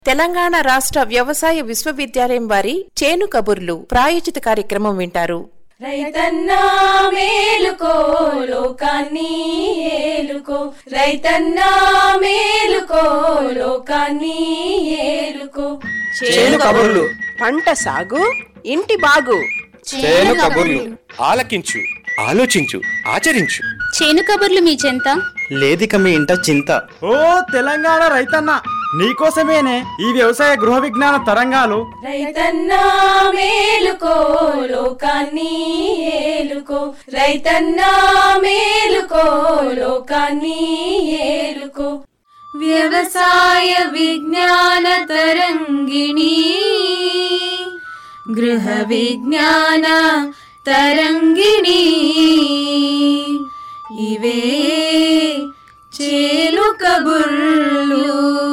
తెలంగాణ రాష్ట్ర వ్యవసాయ విశ్వవిద్యాలయం వారి చేను కబుర్లు ప్రాయోజిత కార్యక్రమం వింటారు రైతన్నా మేలుకో లోకాన్ని ఏలుకో రైతన్నా మేలుకో లోకాన్ని ఏలుకో చేను కబుర్లు పంట సాగు ఇంటి బాగు చేను కబుర్లు ఆలకించు ఆలోచించు ఆచరించు చేను కబుర్లు మీ చెంత లేదిక మీ ఇంట చింత ఓ తెలంగాణ రైతన్న నీకోసమేనే ఈ వ్యవసాయ గృహ విజ్ఞాన తరంగాలు రైతన్నా మేలుకో లోకాన్ని ఏలుకో రైతన్నా మేలుకో లోకాన్ని ఏలుకో వ్యవసాయ విజ్ఞాన తరంగిణి గృహ విజ్ఞాన తరంగిణి ఇవే చేలు కబుర్లు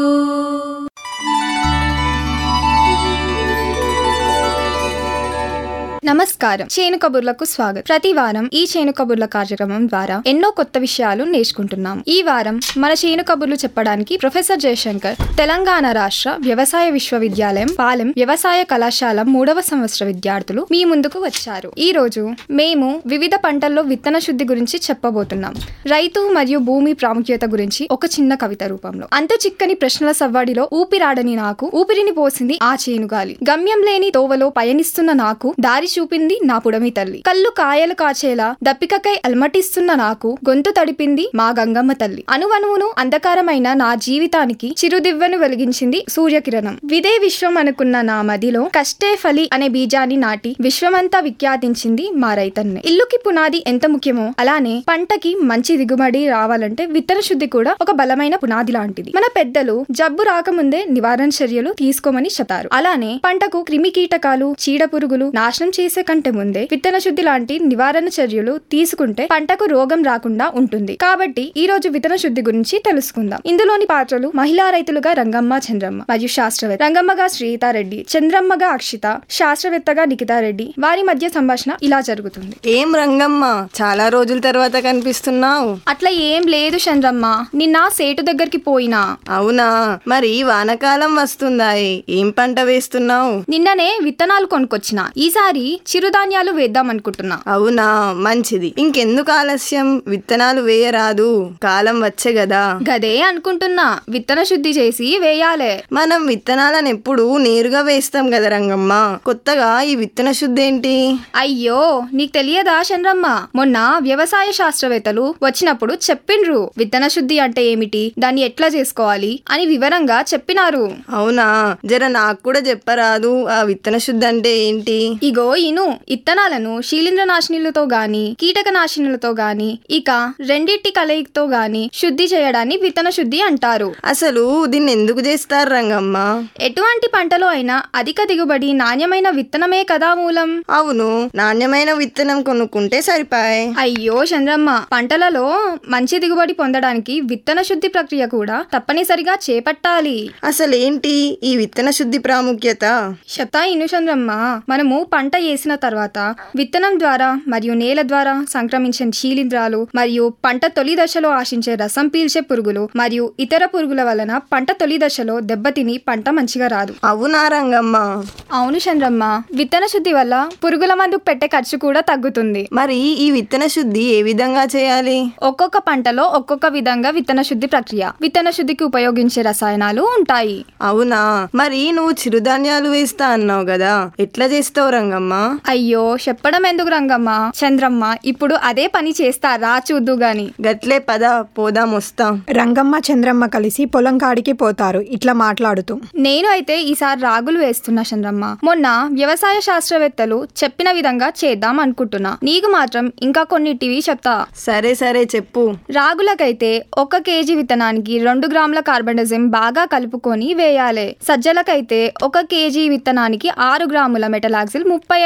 నమస్కారం చేను కబుర్లకు స్వాగతం ప్రతి వారం ఈ చేను కబుర్ల కార్యక్రమం ద్వారా ఎన్నో కొత్త విషయాలు నేర్చుకుంటున్నాం ఈ వారం మన చేను కబుర్లు చెప్పడానికి ప్రొఫెసర్ జయశంకర్ తెలంగాణ రాష్ట్ర వ్యవసాయ విశ్వవిద్యాలయం పాలెం వ్యవసాయ కళాశాల మూడవ సంవత్సర విద్యార్థులు మీ ముందుకు వచ్చారు ఈ రోజు మేము వివిధ పంటల్లో విత్తన శుద్ధి గురించి చెప్పబోతున్నాం రైతు మరియు భూమి ప్రాముఖ్యత గురించి ఒక చిన్న కవిత రూపంలో అంత చిక్కని ప్రశ్నల సవ్వాడిలో ఊపిరాడని నాకు ఊపిరిని పోసింది ఆ చేనుగాలి గమ్యం లేని తోవలో పయనిస్తున్న నాకు దారి చూపింది నా పుడమి తల్లి కళ్ళు కాయలు కాచేలా దప్పికకై అల్మటిస్తున్న నాకు గొంతు తడిపింది మా గంగమ్మ తల్లి అణువణువును అంధకారమైన నా జీవితానికి చిరుదివ్వను వెలిగించింది సూర్యకిరణం విదే విశ్వం అనుకున్న నా మదిలో కష్టే ఫలి అనే బీజాన్ని నాటి విశ్వమంతా విఖ్యాతించింది మా రైతన్నే ఇల్లుకి పునాది ఎంత ముఖ్యమో అలానే పంటకి మంచి దిగుబడి రావాలంటే విత్తన శుద్ధి కూడా ఒక బలమైన పునాది లాంటిది మన పెద్దలు జబ్బు రాకముందే నివారణ చర్యలు తీసుకోమని చెప్తారు అలానే పంటకు క్రిమి కీటకాలు చీడ పురుగులు నాశనం చేసే కంటే ముందే విత్తన శుద్ధి లాంటి నివారణ చర్యలు తీసుకుంటే పంటకు రోగం రాకుండా ఉంటుంది కాబట్టి ఈ రోజు విత్తన శుద్ధి గురించి తెలుసుకుందాం ఇందులోని పాత్రలు మహిళా రైతులుగా రంగమ్మ చంద్రమ్మ మరియు శాస్త్రవేత్త రంగమ్మగా శ్రీతారెడ్డి చంద్రమ్మగా అక్షిత శాస్త్రవేత్తగా నిఖితారెడ్డి వారి మధ్య సంభాషణ ఇలా జరుగుతుంది ఏం రంగమ్మ చాలా రోజుల తర్వాత కనిపిస్తున్నావు అట్లా ఏం లేదు చంద్రమ్మ నిన్న సేటు దగ్గరికి పోయినా అవునా మరి వానకాలం వస్తుందాయి ఏం పంట వేస్తున్నావు నిన్ననే విత్తనాలు కొనుక్కొచ్చిన ఈసారి చిరుధాన్యాలు వేద్దాం అనుకుంటున్నా అవునా మంచిది ఇంకెందుకు ఆలస్యం విత్తనాలు వేయరాదు కాలం వచ్చే గదా గదే అనుకుంటున్నా విత్తన శుద్ధి చేసి వేయాలే మనం విత్తనాలను ఎప్పుడు నేరుగా వేస్తాం కదా రంగమ్మ కొత్తగా ఈ విత్తన శుద్ధి ఏంటి అయ్యో నీకు తెలియదా చంద్రమ్మ మొన్న వ్యవసాయ శాస్త్రవేత్తలు వచ్చినప్పుడు చెప్పిండ్రు విత్తన శుద్ధి అంటే ఏమిటి దాన్ని ఎట్లా చేసుకోవాలి అని వివరంగా చెప్పినారు అవునా జర నాకు కూడా చెప్పరాదు ఆ విత్తన శుద్ధి అంటే ఏంటి ఇగో ఇను ఇత్తనాలను శీలింద్రనాశినులతో గాని కీటకనాశినులతో గాని ఇక రెండిటి కలయికతో గాని శుద్ధి చేయడాన్ని విత్తన శుద్ధి అంటారు అసలు దీన్ని ఎందుకు చేస్తారు రంగమ్మ ఎటువంటి పంటలో అయినా అధిక దిగుబడి నాణ్యమైన విత్తనమే కదా మూలం అవును నాణ్యమైన విత్తనం కొనుక్కుంటే సరిపాయ్ అయ్యో చంద్రమ్మ పంటలలో మంచి దిగుబడి పొందడానికి విత్తన శుద్ధి ప్రక్రియ కూడా తప్పనిసరిగా చేపట్టాలి అసలేంటి ఈ విత్తన శుద్ధి ప్రాముఖ్యత శతా ఇను చంద్రమ్మ మనము పంట వేసిన తర్వాత విత్తనం ద్వారా మరియు నేల ద్వారా సంక్రమించే శీలింద్రాలు మరియు పంట తొలి దశలో ఆశించే రసం పీల్చే పురుగులు మరియు ఇతర పురుగుల వలన పంట తొలి దశలో దెబ్బతిని పంట మంచిగా రాదు అవునా రంగమ్మ అవును చంద్రమ్మ విత్తన శుద్ధి వల్ల పురుగుల మందుకు పెట్టే ఖర్చు కూడా తగ్గుతుంది మరి ఈ విత్తన శుద్ధి ఏ విధంగా చేయాలి ఒక్కొక్క పంటలో ఒక్కొక్క విధంగా విత్తన శుద్ధి ప్రక్రియ విత్తన శుద్ధికి ఉపయోగించే రసాయనాలు ఉంటాయి అవునా మరి నువ్వు చిరుధాన్యాలు వేస్తా అన్నావు కదా ఎట్లా చేస్తావు రంగమ్మ అయ్యో చెప్పడం ఎందుకు రంగమ్మ చంద్రమ్మ ఇప్పుడు అదే పని చేస్తా రా చూద్దు గాని గట్లే పద పోదాం వస్తాం రంగమ్మ చంద్రమ్మ కలిసి పొలం కాడికి పోతారు ఇట్లా మాట్లాడుతూ నేను అయితే ఈసారి రాగులు వేస్తున్నా చంద్రమ్మ మొన్న వ్యవసాయ శాస్త్రవేత్తలు చెప్పిన విధంగా చేద్దాం అనుకుంటున్నా నీకు మాత్రం ఇంకా కొన్నిటివి చెప్తా సరే సరే చెప్పు రాగులకైతే ఒక కేజీ విత్తనానికి రెండు గ్రాముల కార్బనిజం బాగా కలుపుకొని వేయాలి సజ్జలకైతే ఒక కేజీ విత్తనానికి ఆరు గ్రాముల మెటలాక్సిల్ ముప్పై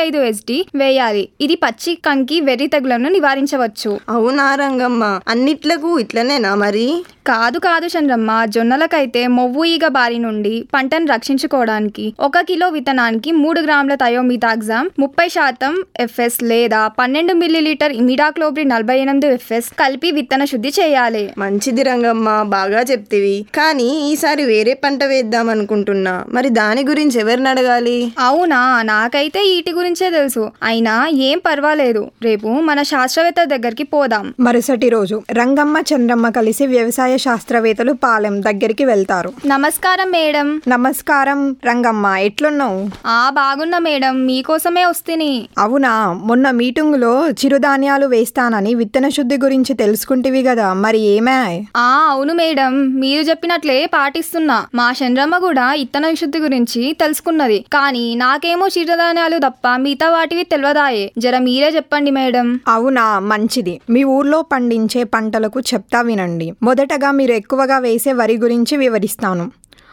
ఐదు ఎస్డి వేయాలి ఇది పచ్చి కంకి వెర్రి తెగులను నివారించవచ్చు అవునా రంగమ్మ అన్నిట్లకు ఇట్లనేనా మరి కాదు కాదు చంద్రమ్మ జొన్నలకైతే మొవ్వు ఈగ బారి నుండి పంటను రక్షించుకోవడానికి ఒక కిలో విత్తనానికి మూడు గ్రాముల థయోమితాగ్జామ్ ముప్పై శాతం ఎఫ్ఎస్ లేదా పన్నెండు మిల్లీలీటర్ ఇమిడాక్లోబ్రి నలభై ఎనిమిది ఎఫ్ఎస్ కలిపి విత్తన శుద్ధి చేయాలి మంచిది రంగమ్మ బాగా చెప్తివి కానీ ఈసారి వేరే పంట వేద్దాం అనుకుంటున్నా మరి దాని గురించి ఎవరిని అడగాలి అవునా నాకైతే ఈటి గురించే తెలుసు అయినా ఏం పర్వాలేదు రేపు మన శాస్త్రవేత్త దగ్గరికి పోదాం మరుసటి రోజు రంగమ్మ చంద్రమ్మ కలిసి వ్యవసాయ శాస్త్రవేత్తలు పాలెం దగ్గరికి వెళ్తారు నమస్కారం మేడం నమస్కారం రంగమ్మ ఎట్లున్నావు ఆ బాగున్నా మేడం మీకోసమే వస్తుని అవునా మొన్న మీటింగులో చిరుధాన్యాలు వేస్తానని విత్తన శుద్ధి గురించి తెలుసుకుంటివి కదా మరి ఏమే ఆ అవును మేడం మీరు చెప్పినట్లే పాటిస్తున్నా మా చంద్రమ్మ కూడా ఇత్తన విశుద్ధి గురించి తెలుసుకున్నది కానీ నాకేమో చిరుధాన్యాలు తప్ప మిగతా వాటివి తెలియదాయే జర మీరే చెప్పండి మేడం అవునా మంచిది మీ ఊర్లో పండించే పంటలకు చెప్తా వినండి మొదటగా మీరు ఎక్కువగా వేసే వరి గురించి వివరిస్తాను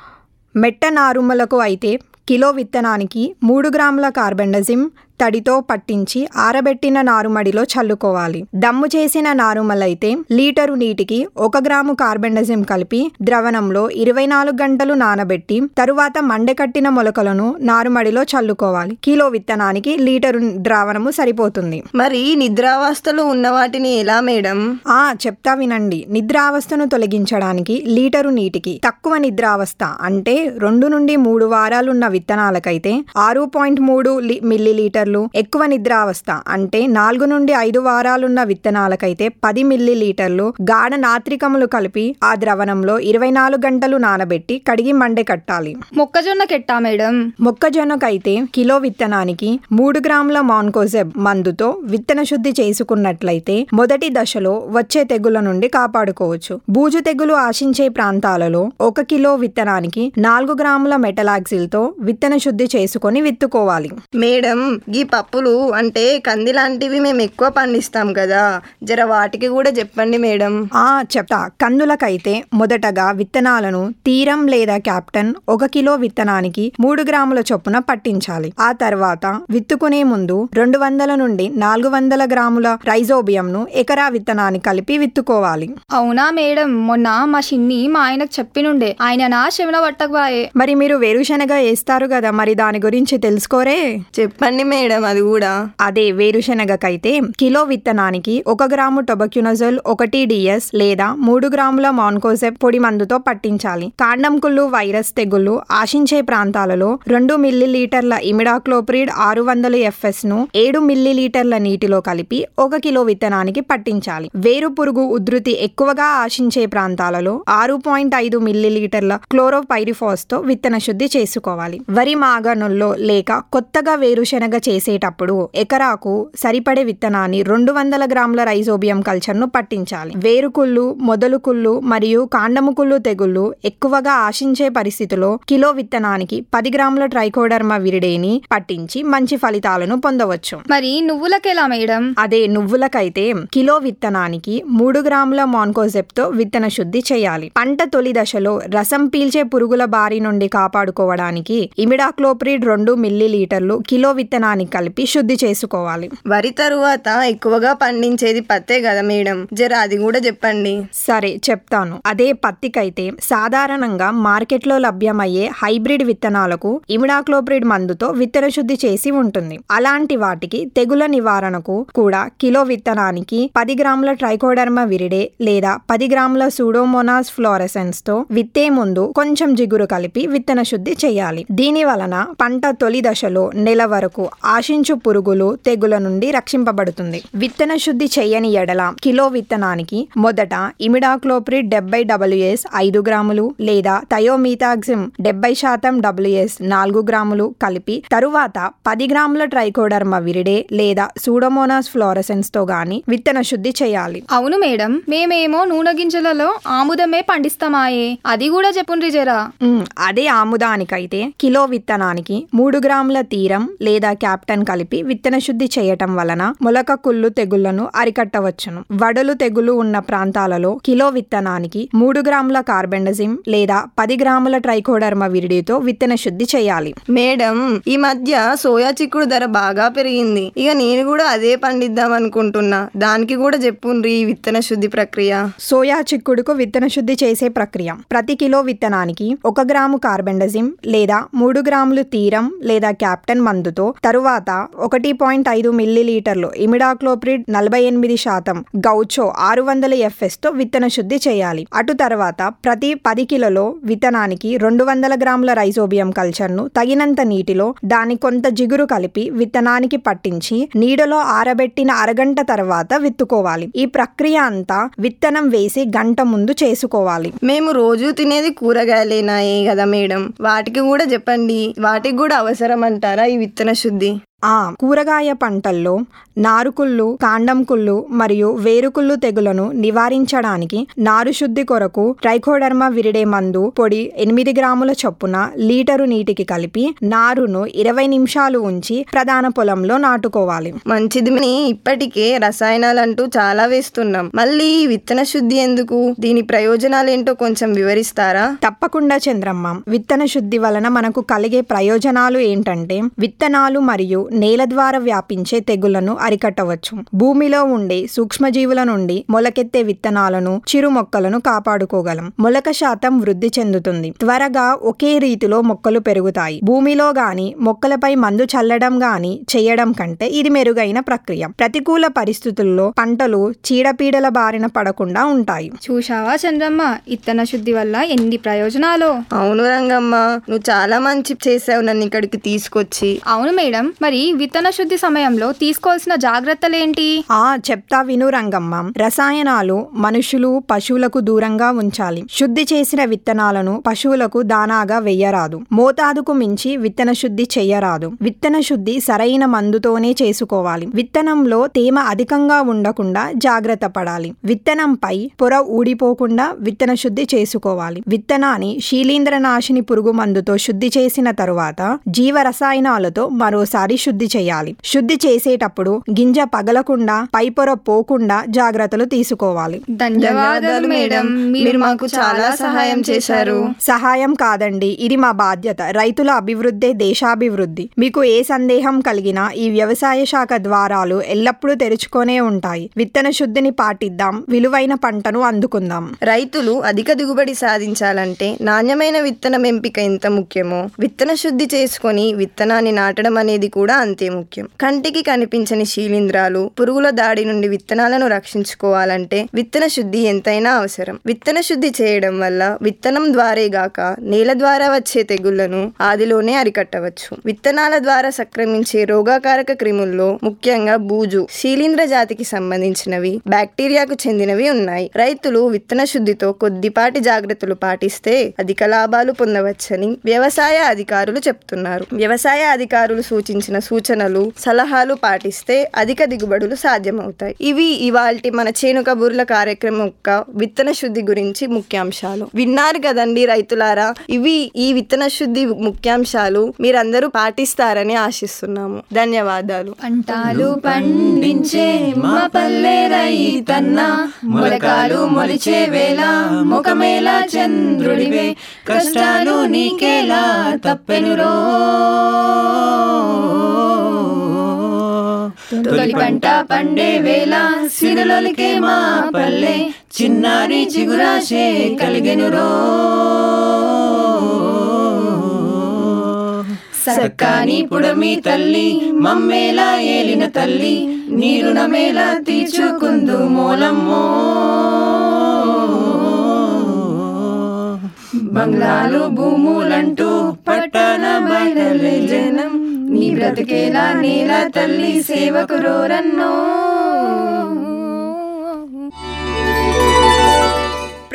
మెట్ట నారుమలకు అయితే కిలో విత్తనానికి మూడు గ్రాముల కార్బెండజిమ్ తడితో పట్టించి ఆరబెట్టిన నారుమడిలో చల్లుకోవాలి దమ్ము చేసిన నారుమలైతే లీటరు నీటికి ఒక గ్రాము కార్బెండజిమ్ కలిపి ద్రవణంలో ఇరవై నాలుగు గంటలు నానబెట్టి తరువాత మండెకట్టిన మొలకలను నారుమడిలో చల్లుకోవాలి కిలో విత్తనానికి లీటరు ద్రావణము సరిపోతుంది మరి నిద్రావస్థలో ఉన్న వాటిని ఎలా మేడం ఆ చెప్తా వినండి నిద్రావస్థను తొలగించడానికి లీటరు నీటికి తక్కువ నిద్రావస్థ అంటే రెండు నుండి మూడు వారాలున్న విత్తనాలకైతే ఆరు పాయింట్ మూడు మిల్లీ లీటర్లు ఎక్కువ నిద్రావస్థ అంటే నాలుగు నుండి ఐదు వారాలున్న విత్తనాలకైతే పది మిల్లీ లీటర్లు గాఢ నాత్రికములు కలిపి ఆ ద్రవణంలో ఇరవై నాలుగు గంటలు నానబెట్టి కడిగి మండే కట్టాలి మొక్కజొన్న కెట్టా మేడం మొక్కజొన్నకైతే కిలో విత్తనానికి మూడు గ్రాముల మాన్కోజెబ్ మందుతో విత్తన శుద్ధి చేసుకున్నట్లయితే మొదటి దశలో వచ్చే తెగుల నుండి కాపాడుకోవచ్చు బూజు తెగులు ఆశించే ప్రాంతాలలో ఒక కిలో విత్తనానికి నాలుగు గ్రాముల మెటలాక్సిల్ తో విత్తన శుద్ధి చేసుకొని విత్తుకోవాలి మేడం ఈ పప్పులు అంటే కంది లాంటివి మేము ఎక్కువ పండిస్తాం కదా జర వాటికి కూడా చెప్పండి మేడం ఆ చెప్తా కందులకైతే మొదటగా విత్తనాలను తీరం లేదా క్యాప్టన్ ఒక కిలో విత్తనానికి మూడు గ్రాముల చొప్పున పట్టించాలి ఆ తర్వాత విత్తుకునే ముందు రెండు వందల నుండి నాలుగు వందల గ్రాముల రైజోబియంను ఎకరా విత్తనాన్ని కలిపి విత్తుకోవాలి అవునా మేడం మొన్న మా చిన్ని మా ఆయనకు చెప్పినుండే ఆయన నా శివన పట్టకబాయే మరి మీరు వేరుశనగ వేస్తారు కదా మరి దాని గురించి తెలుసుకోరే చెప్పండి మేడం అది కూడా అదే వేరుశనగకైతే కిలో విత్తనానికి ఒక గ్రాము టొబక్యునజోల్ ఒకటి డిఎస్ లేదా మూడు గ్రాముల మాన్కోజెబ్ పొడి మందుతో పట్టించాలి కాండం కుళ్ళు వైరస్ తెగుళ్లు ఆశించే ప్రాంతాలలో రెండు మిల్లీ లీటర్ల ఇమిడాక్లోప్రిడ్ ఆరు వందల ఎఫ్ఎస్ ను ఏడు మిల్లీ లీటర్ల నీటిలో కలిపి ఒక కిలో విత్తనానికి పట్టించాలి వేరు పురుగు ఉధృతి ఎక్కువగా ఆశించే ప్రాంతాలలో ఆరు పాయింట్ ఐదు మిల్లీ లీటర్ల క్లోరోపైరిఫాస్ తో విత్తన శుద్ధి చేసుకోవాలి వరి మాగనుల్లో లేక కొత్తగా వేరుశెనగ చేసేటప్పుడు ఎకరాకు సరిపడే విత్తనాన్ని రెండు వందల గ్రాముల రైజోబియం కల్చర్ ను పట్టించాలి వేరుకుళ్ళు మొదలుకుళ్ళు మరియు కాండము కుళ్ళు తెగుళ్లు ఎక్కువగా ఆశించే పరిస్థితిలో కిలో విత్తనానికి పది గ్రాముల ట్రైకోడర్మా విరిడేని పట్టించి మంచి ఫలితాలను పొందవచ్చు మరి నువ్వులకెలా మేడం అదే నువ్వులకైతే కిలో విత్తనానికి మూడు గ్రాముల మాన్కోజెప్ తో విత్తన శుద్ధి చేయాలి పంట తొలి దశలో రసం పీల్చే పురుగుల బారి నుండి కాపాడుకోవడానికి ఇమిడాక్లోప్రిడ్ రెండు మిల్లీ లీటర్లు కిలో విత్తనానికి కలిపి శుద్ధి చేసుకోవాలి వరి తరువాత ఎక్కువగా పండించేది పత్తే కదా మేడం జర అది కూడా చెప్పండి సరే చెప్తాను అదే పత్తికైతే సాధారణంగా మార్కెట్లో లభ్యమయ్యే హైబ్రిడ్ విత్తనాలకు ఇమిడాక్లోప్రిడ్ మందుతో విత్తన శుద్ధి చేసి ఉంటుంది అలాంటి వాటికి తెగుల నివారణకు కూడా కిలో విత్తనానికి పది గ్రాముల ట్రైకోడర్మా విరిడే లేదా పది గ్రాముల సూడోమోనాస్ ఫ్లోరసెన్స్ తో విత్తే ముందు కొంచెం జిగురు కలిపి విత్తన శుద్ధి చేయాలి దీని వలన పంట తొలి దశలో నెల వరకు ఆశించు పురుగులు తెగుల నుండి రక్షింపబడుతుంది విత్తన శుద్ధి చేయని ఎడల కిలో విత్తనానికి మొదట ఇమిడాక్లోప్రిడ్ డెబ్బై డబ్ల్యూఎస్ ఐదు గ్రాములు లేదా థయోమీతాక్సిమ్ డెబ్బై శాతం డబ్ల్యూఎస్ నాలుగు గ్రాములు కలిపి తరువాత పది గ్రాముల ట్రైకోడర్మా విరిడే లేదా సూడోమోనాస్ ఫ్లోరసెన్స్ తో గాని విత్తన శుద్ధి చేయాలి అవును మేడం మేమేమో నూనె గింజలలో ఆముదమే పండిస్తామాయే అది కూడా చెప్పుండ్రి జరా ఉమ్, అదే ఆముదానికైతే కిలో విత్తనానికి మూడు గ్రాముల తీరం లేదా క్యాప్ క్యాప్టెన్ కలిపి విత్తన శుద్ధి చేయటం వలన మొలక కుళ్ళు తెగుళ్లను అరికట్టవచ్చును వడలు తెగులు ఉన్న ప్రాంతాలలో కిలో విత్తనానికి మూడు గ్రాముల కార్బెండజిమ్ లేదా పది గ్రాముల ట్రైకోడర్మా విరిడితో విత్తన శుద్ధి చేయాలి మేడం ఈ మధ్య సోయా చిక్కుడు ధర బాగా పెరిగింది ఇక నేను కూడా అదే పండిద్దాం అనుకుంటున్నా దానికి కూడా చెప్పుండ్రి ఈ విత్తన శుద్ధి ప్రక్రియ సోయా చిక్కుడుకు విత్తన శుద్ధి చేసే ప్రక్రియ ప్రతి కిలో విత్తనానికి ఒక గ్రాము కార్బెండజిమ్ లేదా మూడు గ్రాములు తీరం లేదా క్యాప్టెన్ మందుతో తరువాత ఒకటి పాయింట్ ఐదు మిల్లీలీటర్లు ఇమిడాక్లోప్రిడ్ నలభై ఎనిమిది శాతం గౌచో ఆరు వందల ఎఫ్ఎస్ తో విత్తన శుద్ధి చేయాలి అటు తర్వాత ప్రతి పది కిలోలో విత్తనానికి రెండు వందల గ్రాముల రైజోబియం కల్చర్ ను తగినంత నీటిలో దాని కొంత జిగురు కలిపి విత్తనానికి పట్టించి నీడలో ఆరబెట్టిన అరగంట తర్వాత విత్తుకోవాలి ఈ ప్రక్రియ అంతా విత్తనం వేసి గంట ముందు చేసుకోవాలి మేము రోజు తినేది కూరగాయలేనాయే కదా మేడం వాటికి కూడా చెప్పండి వాటికి కూడా అవసరం అంటారా ఈ విత్తన శుద్ధి ఆ కూరగాయ పంటల్లో నారుకుళ్ళు కాండం కుళ్ళు మరియు వేరుకుళ్ళు తెగులను నివారించడానికి నారు శుద్ధి కొరకు ట్రైకోడర్మా విరిడే మందు పొడి ఎనిమిది గ్రాముల చొప్పున లీటరు నీటికి కలిపి నారును ఇరవై నిమిషాలు ఉంచి ప్రధాన పొలంలో నాటుకోవాలి మంచిది ని ఇప్పటికే రసాయనాలంటూ చాలా వేస్తున్నాం మళ్ళీ ఈ విత్తన శుద్ధి ఎందుకు దీని ప్రయోజనాలు ఏంటో కొంచెం వివరిస్తారా తప్పకుండా చంద్రమ్మ విత్తన శుద్ధి వలన మనకు కలిగే ప్రయోజనాలు ఏంటంటే విత్తనాలు మరియు నేల ద్వారా వ్యాపించే తెగుళ్లను అరికట్టవచ్చు భూమిలో ఉండే సూక్ష్మజీవుల నుండి మొలకెత్తే విత్తనాలను చిరు మొక్కలను కాపాడుకోగలం మొలక శాతం వృద్ధి చెందుతుంది త్వరగా ఒకే రీతిలో మొక్కలు పెరుగుతాయి భూమిలో గాని మొక్కలపై మందు చల్లడం గాని చేయడం కంటే ఇది మెరుగైన ప్రక్రియ ప్రతికూల పరిస్థితుల్లో పంటలు చీడపీడల బారిన పడకుండా ఉంటాయి చూశావా చంద్రమ్మ ఇత్తన శుద్ధి వల్ల ఎన్ని ప్రయోజనాలు అవును రంగమ్మ నువ్వు చాలా మంచి చేసావు నన్ను ఇక్కడికి తీసుకొచ్చి అవును మేడం మరి విత్తన శుద్ధి సమయంలో తీసుకోవాల్సిన జాగ్రత్తలేంటి ఆ చెప్తా విను రంగమ్మ రసాయనాలు మనుషులు పశువులకు దూరంగా ఉంచాలి శుద్ధి చేసిన విత్తనాలను పశువులకు దానాగా వెయ్యరాదు మోతాదుకు మించి విత్తన శుద్ధి చెయ్యరాదు విత్తన శుద్ధి సరైన మందుతోనే చేసుకోవాలి విత్తనంలో తేమ అధికంగా ఉండకుండా జాగ్రత్త పడాలి విత్తనంపై పొర ఊడిపోకుండా విత్తన శుద్ధి చేసుకోవాలి విత్తనాన్ని శీలీంద్రనాశిని పురుగు మందుతో శుద్ధి చేసిన తరువాత జీవ రసాయనాలతో మరోసారి శుద్ధి చేయాలి శుద్ధి చేసేటప్పుడు గింజ పగలకుండా పై పొర పోకుండా జాగ్రత్తలు తీసుకోవాలి ధన్యవాదాలు మేడం మీరు మాకు చాలా సహాయం చేశారు సహాయం కాదండి ఇది మా బాధ్యత రైతుల అభివృద్ధే దేశాభివృద్ధి మీకు ఏ సందేహం కలిగినా ఈ వ్యవసాయ శాఖ ద్వారాలు ఎల్లప్పుడూ తెరుచుకొనే ఉంటాయి విత్తన శుద్ధిని పాటిద్దాం విలువైన పంటను అందుకుందాం రైతులు అధిక దిగుబడి సాధించాలంటే నాణ్యమైన విత్తనం ఎంపిక ఎంత ముఖ్యమో విత్తన శుద్ధి చేసుకొని విత్తనాన్ని నాటడం అనేది కూడా అంతే ముఖ్యం కంటికి కనిపించని శీలింద్రాలు పురుగుల దాడి నుండి విత్తనాలను రక్షించుకోవాలంటే విత్తన శుద్ధి ఎంతైనా అవసరం విత్తన శుద్ధి చేయడం వల్ల విత్తనం ద్వారే గాక నేల ద్వారా వచ్చే తెగుళ్లను ఆదిలోనే అరికట్టవచ్చు విత్తనాల ద్వారా సంక్రమించే రోగాకారక క్రిముల్లో ముఖ్యంగా బూజు శీలింద్ర జాతికి సంబంధించినవి బ్యాక్టీరియాకు చెందినవి ఉన్నాయి రైతులు విత్తన శుద్ధితో కొద్దిపాటి జాగ్రత్తలు పాటిస్తే అధిక లాభాలు పొందవచ్చని వ్యవసాయ అధికారులు చెప్తున్నారు వ్యవసాయ అధికారులు సూచించిన సూచనలు సలహాలు పాటిస్తే అధిక దిగుబడులు సాధ్యమవుతాయి ఇవి ఇవాల్టి మన చేను కబుర్ల కార్యక్రమం యొక్క విత్తన శుద్ధి గురించి ముఖ్యాంశాలు విన్నారు కదండి రైతులారా ఇవి ఈ విత్తన శుద్ధి ముఖ్యాంశాలు మీరందరూ పాటిస్తారని ఆశిస్తున్నాము ధన్యవాదాలు పంటాలు పండించే మా పల్లె రైతన్న మొలకాలు మొలిచే వేళ ముఖమేలా చంద్రుడివే కష్టాలు నీకేలా తప్పెనురో తొలి పంట పండే వేళ సిరులొలికే మా పల్లె చిన్నారి చిగురాశే కలిగెనురో సక్కాని పుడమి తల్లి మమ్మేలా ఏలిన తల్లి నీ రుణమేలా తీర్చుకుందు మూలమ్మో బంగ్లాలు భూములంటూ పట్టణ బయలు జనం నీ బ్రతికేలా నీల తల్లి సేవకు రోరన్నో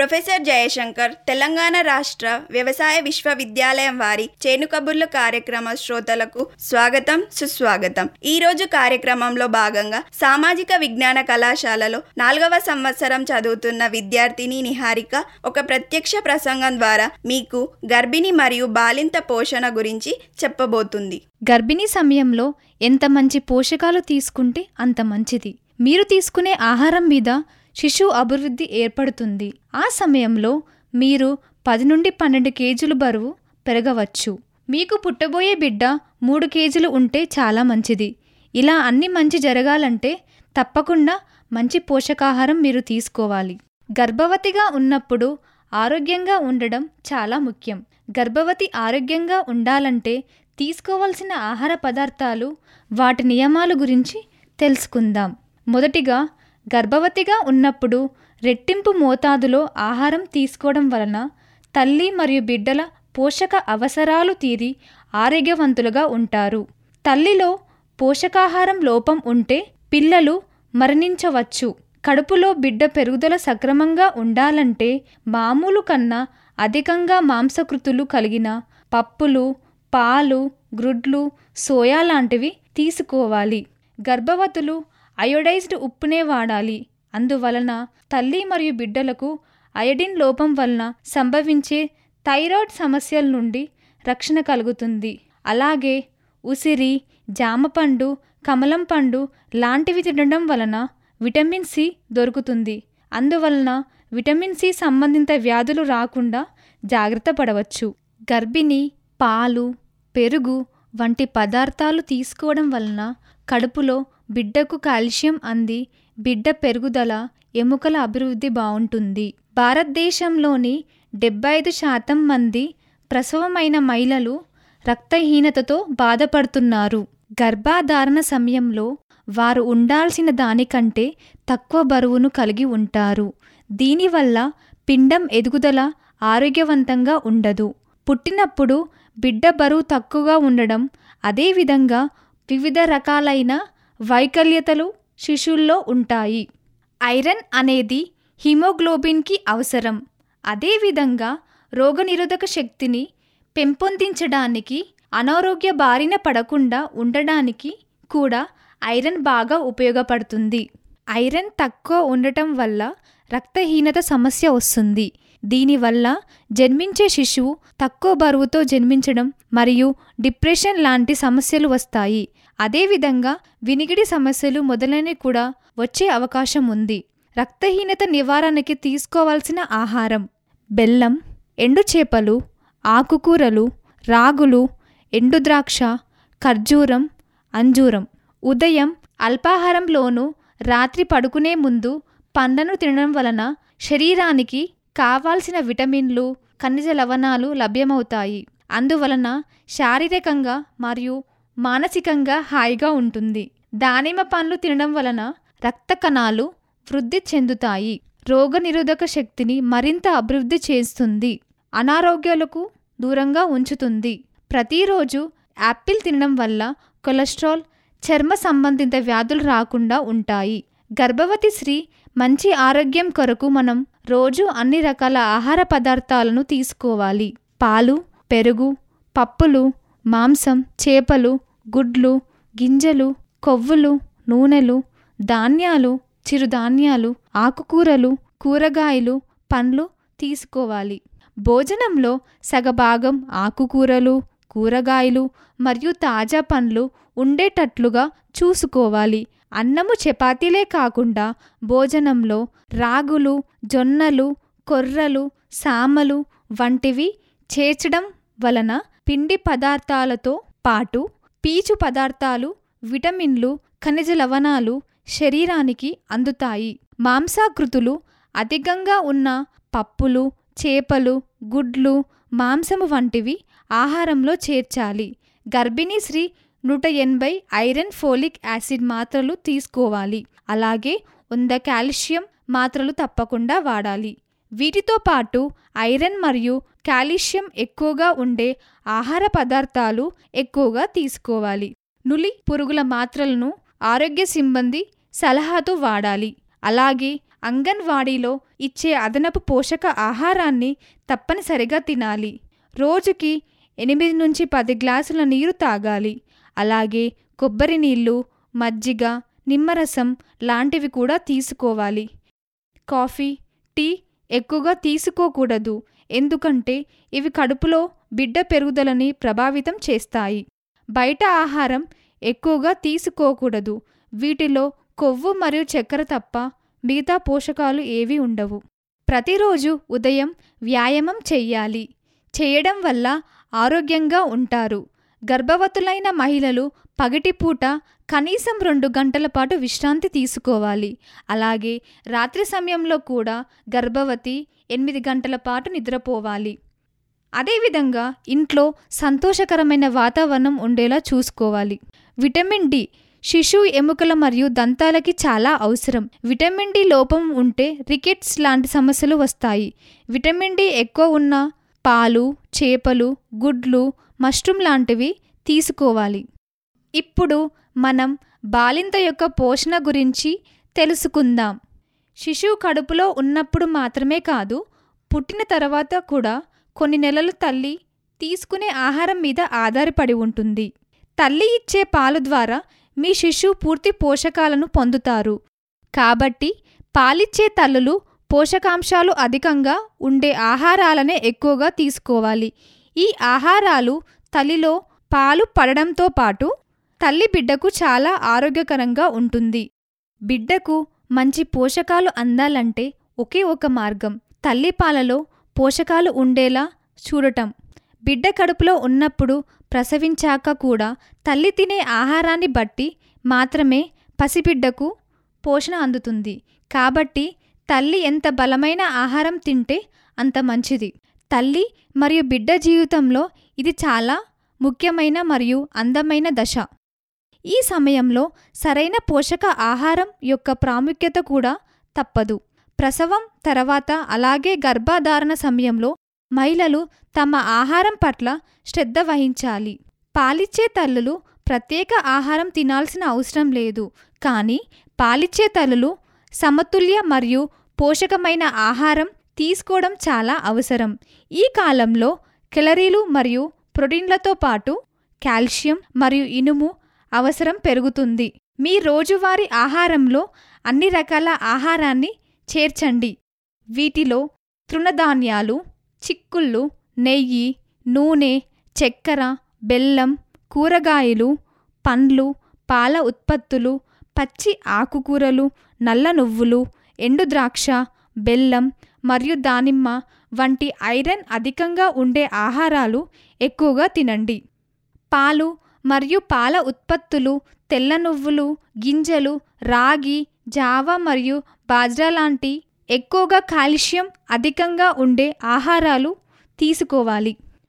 ప్రొఫెసర్ జయశంకర్ తెలంగాణ రాష్ట్ర వ్యవసాయ విశ్వవిద్యాలయం వారి చేను కబుర్లు కార్యక్రమ శ్రోతలకు స్వాగతం సుస్వాగతం ఈ రోజు కార్యక్రమంలో భాగంగా సామాజిక విజ్ఞాన కళాశాలలో నాలుగవ సంవత్సరం చదువుతున్న విద్యార్థిని నిహారిక ఒక ప్రత్యక్ష ప్రసంగం ద్వారా మీకు గర్భిణి మరియు బాలింత పోషణ గురించి చెప్పబోతుంది గర్భిణీ సమయంలో ఎంత మంచి పోషకాలు తీసుకుంటే అంత మంచిది మీరు తీసుకునే ఆహారం మీద శిశువు అభివృద్ధి ఏర్పడుతుంది ఆ సమయంలో మీరు పది నుండి పన్నెండు కేజీలు బరువు పెరగవచ్చు మీకు పుట్టబోయే బిడ్డ మూడు కేజీలు ఉంటే చాలా మంచిది ఇలా అన్ని మంచి జరగాలంటే తప్పకుండా మంచి పోషకాహారం మీరు తీసుకోవాలి గర్భవతిగా ఉన్నప్పుడు ఆరోగ్యంగా ఉండడం చాలా ముఖ్యం గర్భవతి ఆరోగ్యంగా ఉండాలంటే తీసుకోవాల్సిన ఆహార పదార్థాలు వాటి నియమాల గురించి తెలుసుకుందాం మొదటిగా గర్భవతిగా ఉన్నప్పుడు రెట్టింపు మోతాదులో ఆహారం తీసుకోవడం వలన తల్లి మరియు బిడ్డల పోషక అవసరాలు తీరి ఆరోగ్యవంతులుగా ఉంటారు తల్లిలో పోషకాహారం లోపం ఉంటే పిల్లలు మరణించవచ్చు కడుపులో బిడ్డ పెరుగుదల సక్రమంగా ఉండాలంటే మామూలు కన్నా అధికంగా మాంసకృతులు కలిగిన పప్పులు పాలు గ్రుడ్లు సోయా లాంటివి తీసుకోవాలి గర్భవతులు అయోడైజ్డ్ ఉప్పునే వాడాలి అందువలన తల్లి మరియు బిడ్డలకు అయోడిన్ లోపం వలన సంభవించే థైరాయిడ్ సమస్యల నుండి రక్షణ కలుగుతుంది అలాగే ఉసిరి జామపండు కమలం పండు లాంటివి తినడం వలన విటమిన్ సి దొరుకుతుంది అందువలన విటమిన్ సి సంబంధిత వ్యాధులు రాకుండా జాగ్రత్త పడవచ్చు గర్భిణి పాలు పెరుగు వంటి పదార్థాలు తీసుకోవడం వలన కడుపులో బిడ్డకు కాల్షియం అంది బిడ్డ పెరుగుదల ఎముకల అభివృద్ధి బాగుంటుంది భారతదేశంలోని డెబ్బై ఐదు శాతం మంది ప్రసవమైన మహిళలు రక్తహీనతతో బాధపడుతున్నారు గర్భాధారణ సమయంలో వారు ఉండాల్సిన దానికంటే తక్కువ బరువును కలిగి ఉంటారు దీనివల్ల పిండం ఎదుగుదల ఆరోగ్యవంతంగా ఉండదు పుట్టినప్పుడు బిడ్డ బరువు తక్కువగా ఉండడం అదేవిధంగా వివిధ రకాలైన వైకల్యతలు శిశువుల్లో ఉంటాయి ఐరన్ అనేది హిమోగ్లోబిన్కి అవసరం అదేవిధంగా రోగనిరోధక శక్తిని పెంపొందించడానికి అనారోగ్య బారిన పడకుండా ఉండడానికి కూడా ఐరన్ బాగా ఉపయోగపడుతుంది ఐరన్ తక్కువ ఉండటం వల్ల రక్తహీనత సమస్య వస్తుంది దీనివల్ల జన్మించే శిశువు తక్కువ బరువుతో జన్మించడం మరియు డిప్రెషన్ లాంటి సమస్యలు వస్తాయి అదేవిధంగా వినికిడి సమస్యలు మొదలైనవి కూడా వచ్చే అవకాశం ఉంది రక్తహీనత నివారణకి తీసుకోవాల్సిన ఆహారం బెల్లం ఎండు చేపలు ఆకుకూరలు రాగులు ఎండు ద్రాక్ష ఖర్జూరం అంజూరం ఉదయం అల్పాహారంలోనూ రాత్రి పడుకునే ముందు పండ్లను తినడం వలన శరీరానికి కావాల్సిన విటమిన్లు ఖనిజ లవణాలు లభ్యమవుతాయి అందువలన శారీరకంగా మరియు మానసికంగా హాయిగా ఉంటుంది దానిమ్మ పండ్లు తినడం వలన రక్త కణాలు వృద్ధి చెందుతాయి రోగనిరోధక శక్తిని మరింత అభివృద్ధి చేస్తుంది అనారోగ్యాలకు దూరంగా ఉంచుతుంది ప్రతిరోజు యాపిల్ తినడం వల్ల కొలెస్ట్రాల్ చర్మ సంబంధిత వ్యాధులు రాకుండా ఉంటాయి గర్భవతి స్త్రీ మంచి ఆరోగ్యం కొరకు మనం రోజు అన్ని రకాల ఆహార పదార్థాలను తీసుకోవాలి పాలు పెరుగు పప్పులు మాంసం చేపలు గుడ్లు గింజలు కొవ్వులు నూనెలు ధాన్యాలు చిరుధాన్యాలు ఆకుకూరలు కూరగాయలు పండ్లు తీసుకోవాలి భోజనంలో సగభాగం ఆకుకూరలు కూరగాయలు మరియు తాజా పండ్లు ఉండేటట్లుగా చూసుకోవాలి అన్నము చపాతీలే కాకుండా భోజనంలో రాగులు జొన్నలు కొర్రలు సామలు వంటివి చేర్చడం వలన పిండి పదార్థాలతో పాటు పీచు పదార్థాలు విటమిన్లు ఖనిజ లవణాలు శరీరానికి అందుతాయి మాంసాకృతులు అధికంగా ఉన్న పప్పులు చేపలు గుడ్లు మాంసము వంటివి ఆహారంలో చేర్చాలి గర్భిణీ స్త్రీ నూట ఎనభై ఐరన్ ఫోలిక్ యాసిడ్ మాత్రలు తీసుకోవాలి అలాగే వంద కాల్షియం మాత్రలు తప్పకుండా వాడాలి వీటితో పాటు ఐరన్ మరియు కాల్షియం ఎక్కువగా ఉండే ఆహార పదార్థాలు ఎక్కువగా తీసుకోవాలి నులి పురుగుల మాత్రలను ఆరోగ్య సిబ్బంది సలహాతో వాడాలి అలాగే అంగన్వాడీలో ఇచ్చే అదనపు పోషక ఆహారాన్ని తప్పనిసరిగా తినాలి రోజుకి ఎనిమిది నుంచి పది గ్లాసుల నీరు తాగాలి అలాగే కొబ్బరి నీళ్ళు మజ్జిగ నిమ్మరసం లాంటివి కూడా తీసుకోవాలి కాఫీ టీ ఎక్కువగా తీసుకోకూడదు ఎందుకంటే ఇవి కడుపులో బిడ్డ పెరుగుదలని ప్రభావితం చేస్తాయి బయట ఆహారం ఎక్కువగా తీసుకోకూడదు వీటిలో కొవ్వు మరియు చక్కెర తప్ప మిగతా పోషకాలు ఏవీ ఉండవు ప్రతిరోజు ఉదయం వ్యాయామం చెయ్యాలి చేయడం వల్ల ఆరోగ్యంగా ఉంటారు గర్భవతులైన మహిళలు పగటిపూట కనీసం రెండు గంటల పాటు విశ్రాంతి తీసుకోవాలి అలాగే రాత్రి సమయంలో కూడా గర్భవతి ఎనిమిది గంటల పాటు నిద్రపోవాలి అదేవిధంగా ఇంట్లో సంతోషకరమైన వాతావరణం ఉండేలా చూసుకోవాలి విటమిన్ డి శిశువు ఎముకల మరియు దంతాలకి చాలా అవసరం విటమిన్ డి లోపం ఉంటే రికెట్స్ లాంటి సమస్యలు వస్తాయి విటమిన్ డి ఎక్కువ ఉన్న పాలు చేపలు గుడ్లు మష్రూమ్ లాంటివి తీసుకోవాలి ఇప్పుడు మనం బాలింత యొక్క పోషణ గురించి తెలుసుకుందాం శిశువు కడుపులో ఉన్నప్పుడు మాత్రమే కాదు పుట్టిన తర్వాత కూడా కొన్ని నెలలు తల్లి తీసుకునే ఆహారం మీద ఆధారపడి ఉంటుంది తల్లి ఇచ్చే పాలు ద్వారా మీ శిశువు పూర్తి పోషకాలను పొందుతారు కాబట్టి పాలిచ్చే తల్లులు పోషకాంశాలు అధికంగా ఉండే ఆహారాలనే ఎక్కువగా తీసుకోవాలి ఈ ఆహారాలు తల్లిలో పాలు పడడంతో పాటు తల్లి బిడ్డకు చాలా ఆరోగ్యకరంగా ఉంటుంది బిడ్డకు మంచి పోషకాలు అందాలంటే ఒకే ఒక మార్గం తల్లి పాలలో పోషకాలు ఉండేలా చూడటం బిడ్డ కడుపులో ఉన్నప్పుడు ప్రసవించాక కూడా తల్లి తినే ఆహారాన్ని బట్టి మాత్రమే పసిబిడ్డకు పోషణ అందుతుంది కాబట్టి తల్లి ఎంత బలమైన ఆహారం తింటే అంత మంచిది తల్లి మరియు బిడ్డ జీవితంలో ఇది చాలా ముఖ్యమైన మరియు అందమైన దశ ఈ సమయంలో సరైన పోషక ఆహారం యొక్క ప్రాముఖ్యత కూడా తప్పదు ప్రసవం తర్వాత అలాగే గర్భధారణ సమయంలో మహిళలు తమ ఆహారం పట్ల శ్రద్ధ వహించాలి పాలిచ్చే తల్లులు ప్రత్యేక ఆహారం తినాల్సిన అవసరం లేదు కానీ పాలిచ్చే తల్లులు సమతుల్య మరియు పోషకమైన ఆహారం తీసుకోవడం చాలా అవసరం ఈ కాలంలో కెలరీలు మరియు ప్రోటీన్లతో పాటు కాల్షియం మరియు ఇనుము అవసరం పెరుగుతుంది మీ రోజువారీ ఆహారంలో అన్ని రకాల ఆహారాన్ని చేర్చండి వీటిలో తృణధాన్యాలు చిక్కుళ్ళు నెయ్యి నూనె చక్కెర బెల్లం కూరగాయలు పండ్లు పాల ఉత్పత్తులు పచ్చి ఆకుకూరలు నల్ల నువ్వులు ఎండు ద్రాక్ష బెల్లం మరియు దానిమ్మ వంటి ఐరన్ అధికంగా ఉండే ఆహారాలు ఎక్కువగా తినండి పాలు మరియు పాల ఉత్పత్తులు తెల్ల నువ్వులు గింజలు రాగి జావ మరియు బాజ్రా లాంటి ఎక్కువగా కాల్షియం అధికంగా ఉండే ఆహారాలు తీసుకోవాలి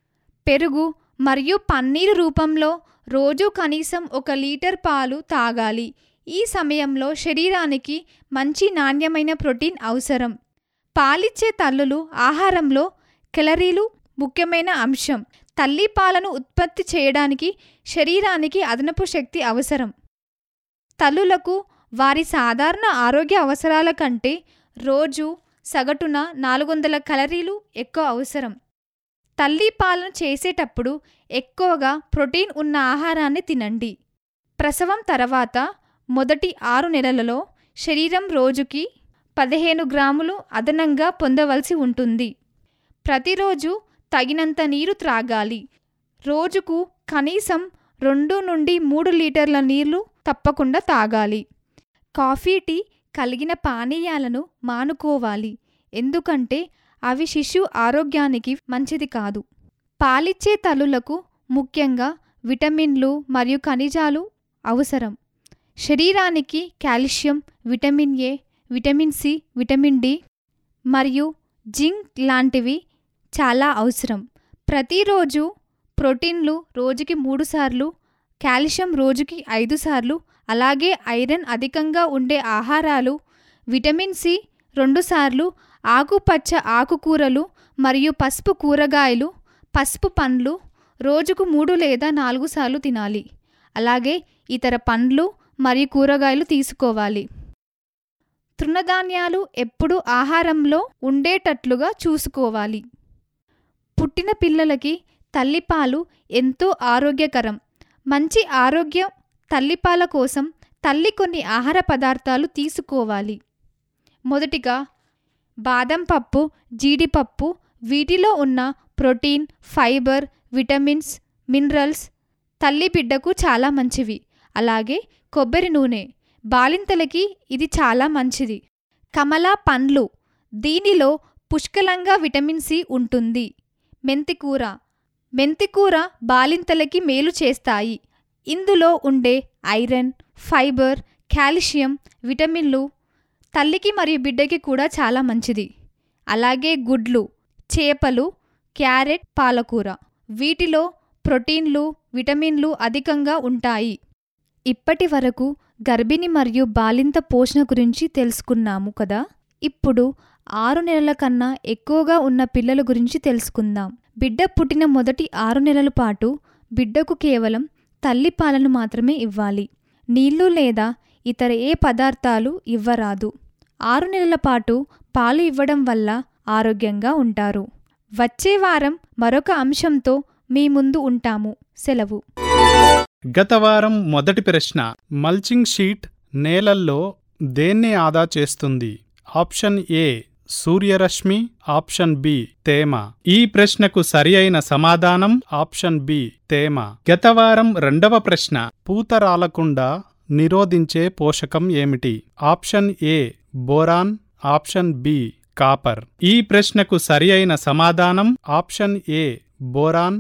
పెరుగు మరియు పన్నీరు రూపంలో రోజు కనీసం ఒక లీటర్ పాలు తాగాలి ఈ సమయంలో శరీరానికి మంచి నాణ్యమైన ప్రోటీన్ అవసరం పాలిచ్చే తల్లులు ఆహారంలో కెలరీలు ముఖ్యమైన అంశం తల్లి పాలను ఉత్పత్తి చేయడానికి శరీరానికి అదనపు శక్తి అవసరం తల్లులకు వారి సాధారణ ఆరోగ్య అవసరాల కంటే రోజు సగటున నాలుగు వందల కలరీలు ఎక్కువ అవసరం తల్లి పాలన చేసేటప్పుడు ఎక్కువగా ప్రోటీన్ ఉన్న ఆహారాన్ని తినండి ప్రసవం తర్వాత మొదటి ఆరు నెలలలో శరీరం రోజుకి పదిహేను గ్రాములు అదనంగా పొందవలసి ఉంటుంది ప్రతిరోజు తగినంత నీరు త్రాగాలి రోజుకు కనీసం రెండు నుండి మూడు లీటర్ల నీళ్లు తప్పకుండా తాగాలి కాఫీ టీ కలిగిన పానీయాలను మానుకోవాలి ఎందుకంటే అవి శిశు ఆరోగ్యానికి మంచిది కాదు పాలిచ్చే తల్లులకు ముఖ్యంగా విటమిన్లు మరియు ఖనిజాలు అవసరం శరీరానికి calcium vitamin A vitamin C vitamin D మరియు జింక్ లాంటివి చాలా అవసరం ప్రతిరోజు ప్రోటీన్లు రోజుకి మూడు సార్లు కాల్షియం రోజుకి ఐదు సార్లు అలాగే ఐరన్ అధికంగా ఉండే ఆహారాలు విటమిన్ సి రెండుసార్లు ఆకుపచ్చ ఆకుకూరలు మరియు పసుపు కూరగాయలు పసుపు పండ్లు రోజుకు మూడు లేదా నాలుగు సార్లు తినాలి అలాగే ఇతర పండ్లు మరియు కూరగాయలు తీసుకోవాలి తృణధాన్యాలు ఎప్పుడూ ఆహారంలో ఉండేటట్లుగా చూసుకోవాలి పుట్టిన పిల్లలకి తల్లిపాలు ఎంతో ఆరోగ్యకరం మంచి ఆరోగ్యం తల్లిపాల కోసం తల్లి కొన్ని ఆహార పదార్థాలు తీసుకోవాలి మొదటిగా బాదం పప్పు జీడిపప్పు వీటిలో ఉన్న ప్రోటీన్ ఫైబర్ విటమిన్స్ మినరల్స్ తల్లి బిడ్డకు చాలా మంచివి అలాగే కొబ్బరి నూనె బాలింతలకి ఇది చాలా మంచిది కమలా పండ్లు దీనిలో పుష్కలంగా విటమిన్ సి ఉంటుంది మెంతికూర మెంతికూర బాలింతలకి మేలు చేస్తాయి ఇందులో ఉండే ఐరన్ ఫైబర్ కాల్షియం విటమిన్లు తల్లికి మరియు బిడ్డకి కూడా చాలా మంచిది అలాగే గుడ్లు చేపలు క్యారెట్ పాలకూర వీటిలో ప్రోటీన్లు విటమిన్లు అధికంగా ఉంటాయి ఇప్పటి వరకు గర్భిణి మరియు బాలింత పోషణ గురించి తెలుసుకున్నాము కదా ఇప్పుడు ఆరు నెలల కన్నా ఎక్కువగా ఉన్న పిల్లల గురించి తెలుసుకుందాం బిడ్డ పుట్టిన మొదటి ఆరు నెలల పాటు బిడ్డకు కేవలం తల్లి పాలను మాత్రమే ఇవ్వాలి నీళ్లు లేదా ఇతర ఏ పదార్థాలు ఇవ్వరాదు ఆరు నెలల పాటు పాలు ఇవ్వడం వల్ల ఆరోగ్యంగా ఉంటారు వచ్చే వారం మరొక అంశంతో మీ ముందు ఉంటాము సెలవు గత వారం మొదటి ప్రశ్న మల్చింగ్ షీట్ నేలల్లో దేన్ని ఆదా చేస్తుంది ఆప్షన్ ఏ సూర్యరశ్మి ఆప్షన్ బి తేమ ఈ ప్రశ్నకు సరి అయిన సమాధానం ఆప్షన్ బి తేమ గత వారం రెండవ ప్రశ్న పూత రాలకుండా నిరోధించే పోషకం ఏమిటి option A boron option B copper ఈ ప్రశ్నకు సరి అయిన సమాధానం ఆప్షన్ ఏ బోరాన్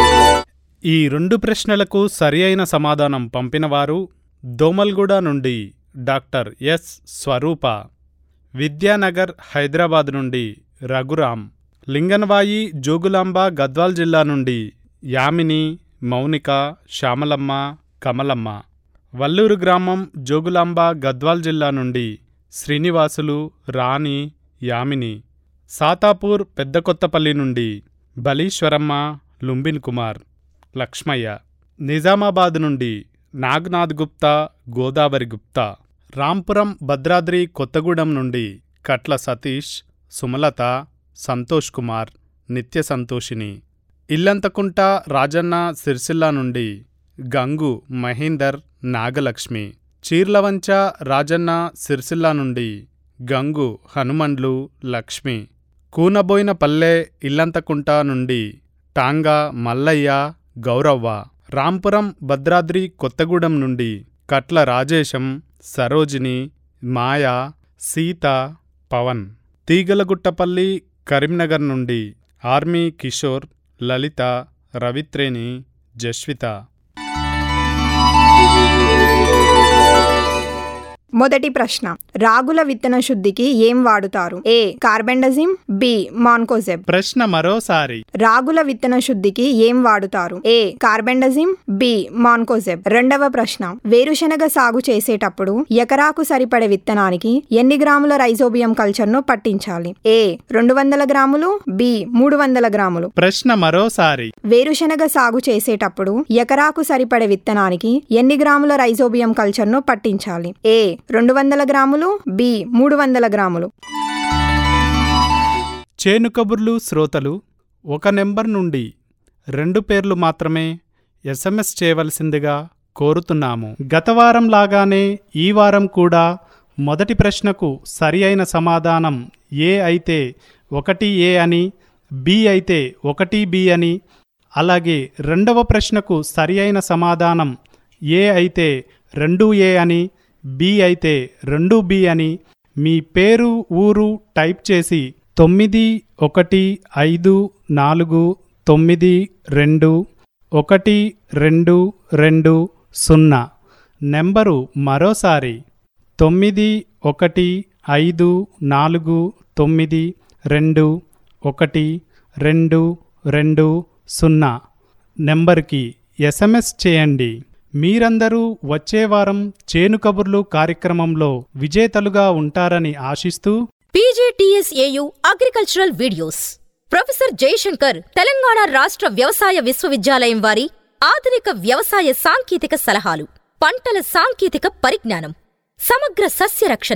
ఈ రెండు ప్రశ్నలకు సరి అయిన సమాధానం పంపినవారు దోమల్గూడ నుండి డాక్టర్ ఎస్ స్వరూప విద్యానగర్ హైదరాబాద్ నుండి రఘురాం లింగన్వాయి జోగులాంబ గద్వాల్ జిల్లా నుండి యామిని మౌనిక శ్యామలమ్మ కమలమ్మ వల్లూరు గ్రామం జోగులాంబ గద్వాల్ జిల్లా నుండి శ్రీనివాసులు రాణి యామిని సాతాపూర్ పెద్దకొత్తపల్లి నుండి బలీశ్వరమ్మ లుంబిన్ కుమార్ లక్ష్మయ్య నిజామాబాద్ నుండి నాగ్నాథ్ గుప్తా గోదావరి గుప్తా రాంపురం భద్రాద్రి కొత్తగూడెం నుండి కట్ల సతీష్ సుమలత సంతోష్ కుమార్ నిత్య సంతోషిని ఇల్లంతకుంట రాజన్న సిరిసిల్ల నుండి గంగు మహేందర్ నాగలక్ష్మి చీర్లవంచ రాజన్న సిరిసిల్ల నుండి గంగు హనుమండ్లు లక్ష్మి కూనబోయిన పల్లె ఇల్లంతకుంట నుండి టాంగా మల్లయ్య గౌరవ్వ రాంపురం భద్రాద్రి కొత్తగూడెం నుండి కట్ల రాజేశం సరోజిని మాయా సీత పవన్ తీగలగుట్టపల్లి కరీంనగర్ నుండి ఆర్మీ కిషోర్ లలిత రవిత్రేణి జస్విత మొదటి ప్రశ్న రాగుల విత్తన శుద్ధికి ఏం వాడుతారు ఏ కార్బెండజిమ్ బి మాన్కోజెబ్ ప్రశ్న మరోసారి రాగుల విత్తన శుద్ధికి ఏం వాడుతారు ఏ కార్బెండజిమ్ బి మాన్కోజెబ్ రెండవ ప్రశ్న వేరుశనగ సాగు చేసేటప్పుడు ఎకరాకు సరిపడే విత్తనానికి ఎన్ని గ్రాముల రైజోబియం కల్చర్ ను పట్టించాలి ఏ రెండు వందల గ్రాములు బి మూడు వందల గ్రాములు ప్రశ్న మరోసారి వేరుశనగ సాగు చేసేటప్పుడు ఎకరాకు సరిపడే విత్తనానికి ఎన్ని గ్రాముల రైజోబియం కల్చర్ ను పట్టించాలి ఏ రెండు వందల గ్రాములు బి మూడు వందల గ్రాములు చేను కబుర్లు శ్రోతలు ఒక నెంబర్ నుండి రెండు పేర్లు మాత్రమే ఎస్ఎంఎస్ చేయవలసిందిగా కోరుతున్నాము గత వారం లాగానే ఈ వారం కూడా మొదటి ప్రశ్నకు సరి అయిన సమాధానం ఏ అయితే ఒకటి ఏ అని బి అయితే ఒకటి బి అని అలాగే రెండవ ప్రశ్నకు సరి అయిన సమాధానం ఏ అయితే రెండు ఏ అని బి అయితే రెండు బి అని మీ పేరు ఊరు టైప్ చేసి తొమ్మిది ఒకటి ఐదు నాలుగు తొమ్మిది రెండు ఒకటి రెండు రెండు సున్నా నెంబరు మరోసారి తొమ్మిది ఒకటి ఐదు నాలుగు తొమ్మిది రెండు ఒకటి రెండు రెండు సున్నా నెంబర్కి ఎస్ఎంఎస్ చేయండి మీరందరూ వచ్చే వారం చేను కబుర్లు కార్యక్రమంలో విజేతలుగా ఉంటారని ఆశిస్తూ PGTSAU agricultural videos professor Jayashankar Telangana రాష్ట్ర వ్యవసాయ విశ్వవిద్యాలయం వారి ఆధునిక వ్యవసాయ సాంకేతిక సలహాలు పంటల సాంకేతిక పరిజ్ఞానం సమగ్ర సస్య రక్షణ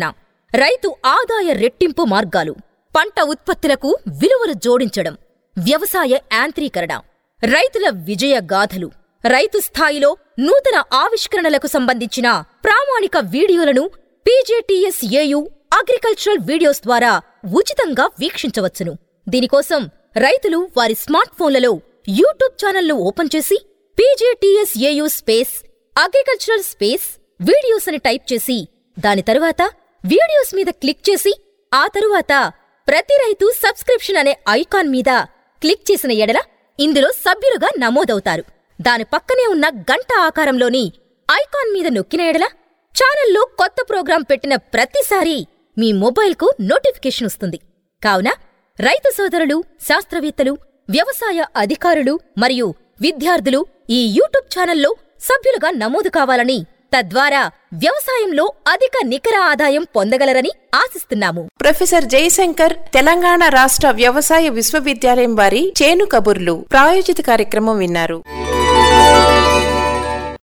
రైతు ఆదాయ రెట్టింపు మార్గాలు పంట ఉత్పత్తులకు విలువలు జోడించడం వ్యవసాయ యాంత్రీకరణ రైతుల విజయ గాథలు రైతు స్థాయిలో నూతన ఆవిష్కరణలకు సంబంధించిన ప్రామాణిక వీడియోలను పీజేటీఎస్ ఏయు అగ్రికల్చరల్ వీడియోస్ ద్వారా ఉచితంగా వీక్షించవచ్చును దీనికోసం రైతులు వారి స్మార్ట్ ఫోన్లలో యూట్యూబ్ ఛానల్ను ఓపెన్ చేసి PJTS AU space agricultural space videos అని టైప్ చేసి దాని తరువాత వీడియోస్ మీద క్లిక్ చేసి ఆ తరువాత ప్రతి రైతు సబ్స్క్రిప్షన్ అనే ఐకాన్ మీద క్లిక్ చేసిన ఎడల ఇందులో సభ్యులుగా నమోదవుతారు దాని పక్కనే ఉన్న గంట ఆకారంలోని ఐకాన్ మీద నొక్కిన ఎడల ఛానల్లో కొత్త ప్రోగ్రాం పెట్టిన ప్రతిసారి మీ మొబైల్కు నోటిఫికేషన్ వస్తుంది కావున రైతు సోదరులు శాస్త్రవేత్తలు వ్యవసాయ అధికారులు మరియు విద్యార్థులు ఈ యూట్యూబ్ ఛానల్లో సభ్యులుగా నమోదు కావాలని తద్వారా వ్యవసాయంలో అధిక నికర ఆదాయం పొందగలరని ఆశిస్తున్నాము ప్రొఫెసర్ జయశంకర్ తెలంగాణ రాష్ట్ర వ్యవసాయ విశ్వవిద్యాలయం వారి చేను కబుర్లు ప్రాయోజిత కార్యక్రమం విన్నారు